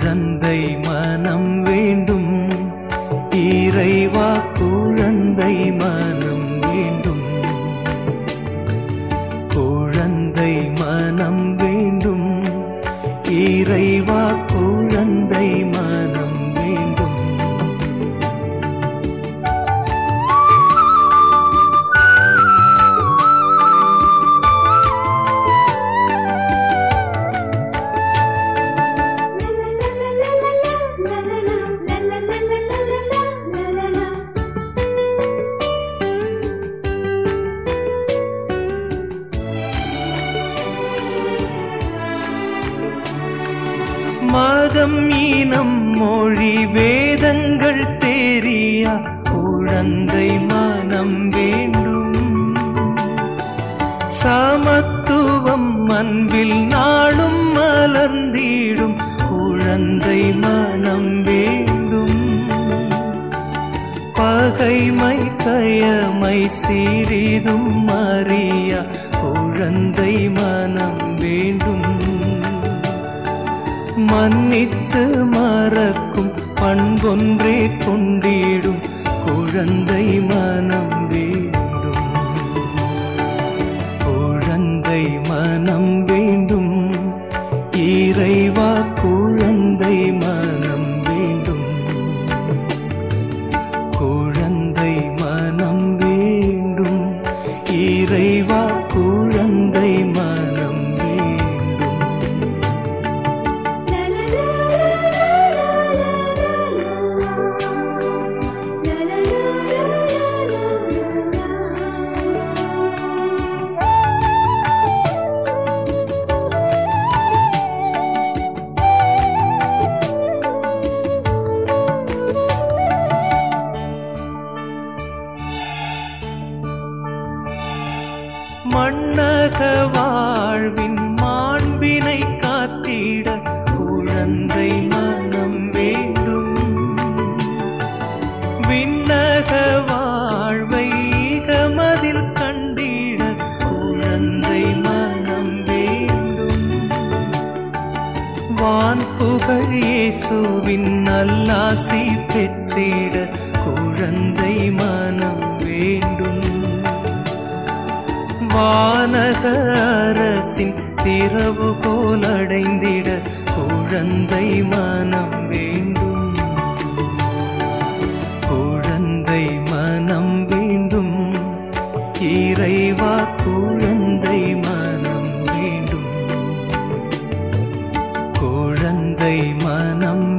குழந்தை மனம் வேண்டும் இறைவா குழந்தை மனம் வேண்டும் குழந்தை மனம் வேண்டும் இறைவா குழந்தை மனம் வேண்டும் மதம் இனம் மொழி வேதங்கள் தெரியா குழந்தை மனம் வேண்டும் சமத்துவம் அன்பில் நாளும் மலர்ந்திடும் குழந்தை மனம் வேண்டும் பகைமை கயமை சிறிதும் அறியா குழந்தை மனம் வேண்டும் மன்னித்து மறக்கும் பண்பொன்றே கொண்டிடும் குழந்தை மனம் வேண்டும் குழந்தை மனம் வேண்டும் இறைவா குழந்தை மனம் வேண்டும் குழந்தை மனம் வேண்டும் இறைவா குழந்தை மனம் வேண்டும் மன்னக வாழ்வின் மாண்பினை காத்திட குழந்தை மனம் வேண்டும் விண்ணக வாழ்வை இகமதில் கண்டிட குழந்தை மனம் வேண்டும் வான் புகழ் இயேசுவின் நல்லாசி பெற்றிட குழந்தை மனம் வேண்டும் வானக அரசின் திறவுகோல் அடைந்திட குழந்தை மனம் வேண்டும் குழந்தை மனம் வேண்டும் இறைவா குழந்தை மனம் வேண்டும் குழந்தை மனம்